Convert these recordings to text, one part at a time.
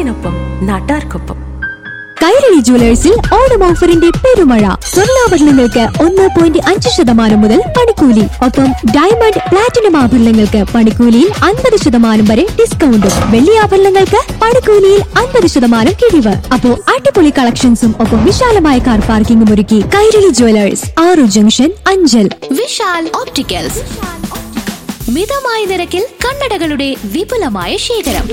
നാടിനൊപ്പം നാട്ടാർക്കൊപ്പം കൈരളി ജുവലേഴ്സിൽ ഓണം ഓഫറിന്റെ പെരുമഴ സ്വർണ്ണാഭരണങ്ങൾക്ക് ഒന്ന് പോയിന്റ് അഞ്ച് ശതമാനം മുതൽ പണിക്കൂലി ഒപ്പം ഡയമണ്ട് പ്ലാറ്റിനം ആഭരണങ്ങൾക്ക് പണിക്കൂലിയിൽ അൻപത് ശതമാനം വരെ ഡിസ്കൗണ്ടും വെള്ളി ആഭരണങ്ങൾക്ക് പണിക്കൂലിയിൽ അൻപത് ശതമാനം കിഴിവ് അപ്പോ അടിപൊളി കളക്ഷൻസും ഒപ്പം വിശാലമായ കാർ പാർക്കിംഗും ഒരുക്കി കൈരളി ജുവലേഴ്സ് ആറു ജംഗ്ഷൻ അഞ്ചൽ വിശാൽ ഓപ്റ്റിക്കൽസ് മിതമായ നിരക്കിൽ കണ്ണടകളുടെ വിപുലമായ ശേഖരം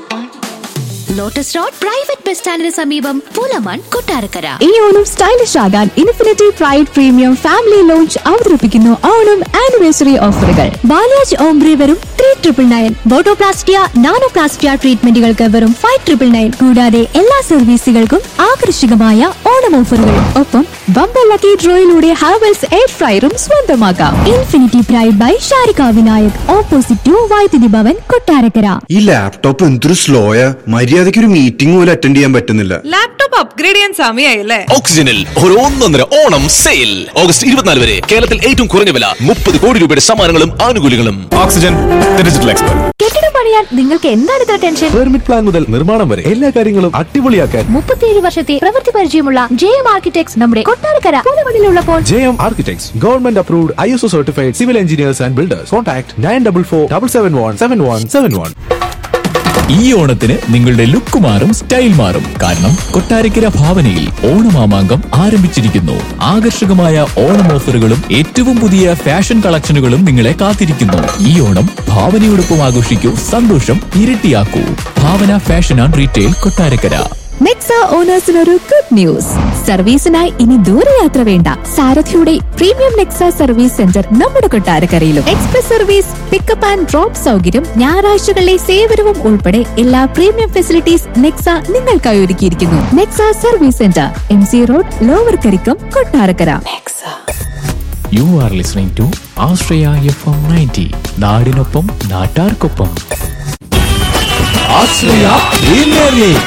ലോട്ടസ് റോഡ് പ്രൈവറ്റ് ബസ് സ്റ്റാൻഡിന് സമീപം പുലമൺ കൊട്ടാരക്കര ഈ ഓണം സ്റ്റൈലിഷ് ആകാൻ infinity pride premium family lounge അവതരിപ്പിക്കുന്നു ഓണം ആനിവേഴ്സറി ഓഫറുകൾ ബാലാജ് ഓംബ്രി വെറും three triple nine botoplastia nanoplastia ട്രീറ്റ്മെന്റുകൾക്ക് വെറും ഫൈവ് ട്രിപ്പിൾ നയൻ കൂടാതെ എല്ലാ സർവീസുകൾക്കും ആകർഷകമായ ഓണം ഓഫറുകൾ ഒപ്പം ബമ്പർ ലക്കി ഡ്രോയിലൂടെ ഹാവൽസ് എയർ ഫ്രയറും സ്വന്തമാക്കാം infinity pride by Sharika Vinayak opposite to Vaidyuthi Bhavan Kottarakkara ഈ ലാപ്ടോപ്പ് എന്തൊരു സ്ലോയാ മര്യാദയ്ക്ക് ഒരു മീറ്റിംഗ് പോലും അറ്റൻഡ് ചെയ്യാൻ പറ്റുന്നില്ല ലാപ്ടോപ്പ് അപ്ഗ്രേഡ് ചെയ്യാൻ സമയമായില്ലേ ഓക്സിജനിൽ ഒരു ഒന്നൊന്നര ഓണം സെയിൽ ഓഗസ്റ്റ് ഇരുപത്തിനാല് വരെ കേരളത്തിൽ ഏറ്റവും കുറഞ്ഞ വില മുപ്പത് കോടി രൂപയുടെ സമ്മാനങ്ങളും ആനുകൂല്യങ്ങളും ഓക്സിജൻ ഡിജിറ്റൽ എക്സ്പെർട്ട് കെട്ടിടം പണിയാൻ നിങ്ങൾക്ക് എന്താണ് ഇത്ര ടെൻഷൻ പെർമിറ്റ് പ്ലാൻ മുതൽ നിർമ്മാണം വരെ എല്ലാ കാര്യങ്ങളും അടിപൊളിയാക്കാൻ മുപ്പത്തിയേഴ് വർഷത്തെ പ്രവൃത്തി പരിചയമുള്ള ജെ എം ആർക്കിടെക്ട്സ് നമ്മുടെ കൊട്ടാരക്കര പുതുമണിലുള്ളപ്പോൾ J M architects government approved I S O certified civil engineers and builders contact nine double four double seven one seven one seven one ഈ ഓണത്തിന് നിങ്ങളുടെ ലുക്ക് മാറും സ്റ്റൈൽ മാറും കാരണം കൊട്ടാരക്കര ഭാവനയിൽ ഓണമാമാങ്കം ആരംഭിച്ചിരിക്കുന്നു ആകർഷകമായ ഓണം ഓഫറുകളും ഏറ്റവും പുതിയ ഫാഷൻ കളക്ഷനുകളും നിങ്ങളെ കാത്തിരിക്കുന്നു ഈ ഓണം ഭാവനയോടൊപ്പം ആഘോഷിക്കൂ സന്തോഷം ഇരട്ടിയാക്കൂ Bhavana fashion and retail Kottarakkara Nexa ഓണേഴ്സിന് ഒരു ഗുഡ് ന്യൂസ് സർവീസിനായി ഇനി ദൂരയാത്ര വേണ്ട സാരഥിയുടെ പ്രീമിയം നെക്സ സർവീസ് സെന്റർ നമ്മുടെ കൊട്ടാരക്കരയിലും express service pickup and drop സൗകര്യം ഞായറാഴ്ചകളിലെ സേവനവും ഉൾപ്പെടെ എല്ലാ പ്രീമിയം ഫെസിലിറ്റീസ് നെക്സ നിങ്ങൾക്കായി ഒരുക്കിയിരിക്കുന്നു Nexa service centre M C road lower Karikkam Kottarakkara you are listening to Ashraya F M ninety നാടിനൊപ്പം നാട്ടാർക്കൊപ്പം Ashraya premier league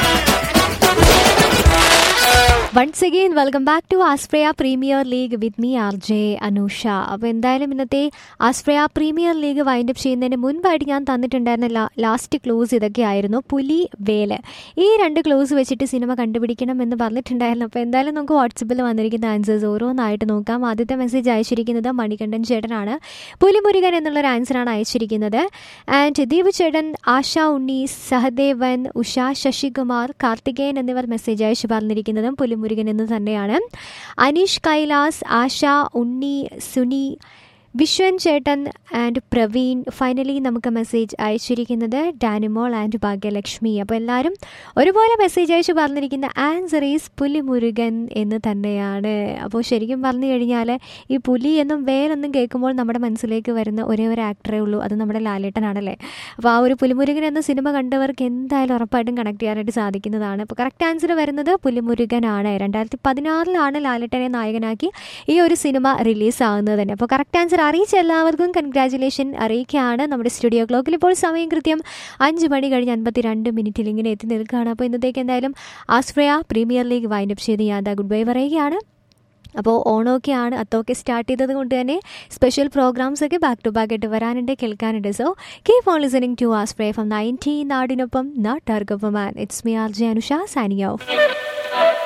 once again welcome back to Ashraya premier league with me R J Anusha അപ്പോൾ എന്തായാലും ഇന്നത്തെ ആസ്പ്രയ പ്രീമിയർ ലീഗ് വൈൻഡപ്പ് ചെയ്യുന്നതിന് മുൻപായിട്ട് ഞാൻ തന്നിട്ടുണ്ടായിരുന്ന ലാസ്റ്റ് ക്ലോസ് ഇതൊക്കെയായിരുന്നു പുലി വേല് ഈ രണ്ട് ക്ലോസ് വെച്ചിട്ട് സിനിമ കണ്ടുപിടിക്കണം എന്ന് പറഞ്ഞിട്ടുണ്ടായിരുന്നു അപ്പോൾ എന്തായാലും നമുക്ക് വാട്സപ്പിൽ വന്നിരിക്കുന്ന ആൻസേഴ്സ് ഓരോന്നായിട്ട് നോക്കാം ആദ്യത്തെ മെസ്സേജ് അയച്ചിരിക്കുന്നത് മണികണ്ഠൻ ചേട്ടനാണ് പുലിമുരുകൻ എന്നുള്ളൊരു ആൻസറാണ് അയച്ചിരിക്കുന്നത് ആൻഡ് ദീപ് ചേട്ടൻ ആശ ഉണ്ണി സഹദേവൻ ഉഷ ശശികുമാർ കാർത്തികേയൻ എന്നിവർ മെസ്സേജ് അയച്ചു പറഞ്ഞിരിക്കുന്നതും പുലിമുരുകൻ എന്ന് തന്നെയാണ് അനീഷ് കൈലാസ് ആശ ഉണ്ണി സുനി വിശ്വൻ ചേട്ടൻ ആൻഡ് പ്രവീൺ ഫൈനലി നമുക്ക് മെസ്സേജ് അയച്ചിരിക്കുന്നത് ഡാനിമോൾ ആൻഡ് ഭാഗ്യലക്ഷ്മി അപ്പോൾ എല്ലാവരും ഒരുപോലെ മെസ്സേജ് അയച്ച് പറഞ്ഞിരിക്കുന്ന ആൻസർ ഈസ് പുലിമുരുകൻ എന്ന് തന്നെയാണ് അപ്പോൾ ശരിക്കും പറഞ്ഞു കഴിഞ്ഞാൽ ഈ പുലി എന്നും വേറൊന്നും കേൾക്കുമ്പോൾ നമ്മുടെ മനസ്സിലേക്ക് വരുന്ന ഒരേ ഒരു ആക്ടറേ ഉള്ളൂ അത് നമ്മുടെ ലാലേട്ടനാണല്ലേ അപ്പോൾ ആ ഒരു പുലിമുരുകൻ എന്ന സിനിമ കണ്ടവർക്ക് എന്തായാലും ഉറപ്പായിട്ടും കണക്ട് ചെയ്യാനായിട്ട് സാധിക്കുന്നതാണ് അപ്പോൾ കറക്റ്റ് ആൻസർ വരുന്നത് പുലിമുരുകനാണ് രണ്ടായിരത്തി പതിനാറിലാണ് ലാലേട്ടനെ നായകനാക്കി ഈ ഒരു സിനിമ റിലീസാകുന്നത് തന്നെ അപ്പോൾ കറക്റ്റ് ആൻസർ അറിയിച്ച എല്ലാവർക്കും കൺഗ്രാറ്റുലേഷൻ അറിയിക്കുകയാണ് നമ്മുടെ സ്റ്റുഡിയോ ക്ലോക്കിൽ ഇപ്പോൾ സമയം കൃത്യം അഞ്ച് മണി കഴിഞ്ഞ് അൻപത്തി രണ്ട് മിനിറ്റിൽ ഇങ്ങനെ എത്തി നിൽക്കുകയാണ് അപ്പോൾ ഇന്നത്തേക്ക് എന്തായാലും ആസ്ട്രയ പ്രീമിയർ ലീഗ് വൈൻഡപ്പ് ചെയ്ത് ഞാൻ ഗുഡ് ബൈ പറയുകയാണ് അപ്പോൾ ഓണമൊക്കെയാണ് അത്തൊക്കെ സ്റ്റാർട്ട് ചെയ്തത് കൊണ്ട് തന്നെ സ്പെഷ്യൽ പ്രോഗ്രാംസ് ഒക്കെ ബാക്ക് ടു ബാക്ക് ആയിട്ട് വരാനുണ്ട് കേൾക്കാനുണ്ട് so keep on listening to Ashraya from nineteen നാടിനൊപ്പം നാട്ടാർക്കൊപ്പം and it's me R J Anusha signing of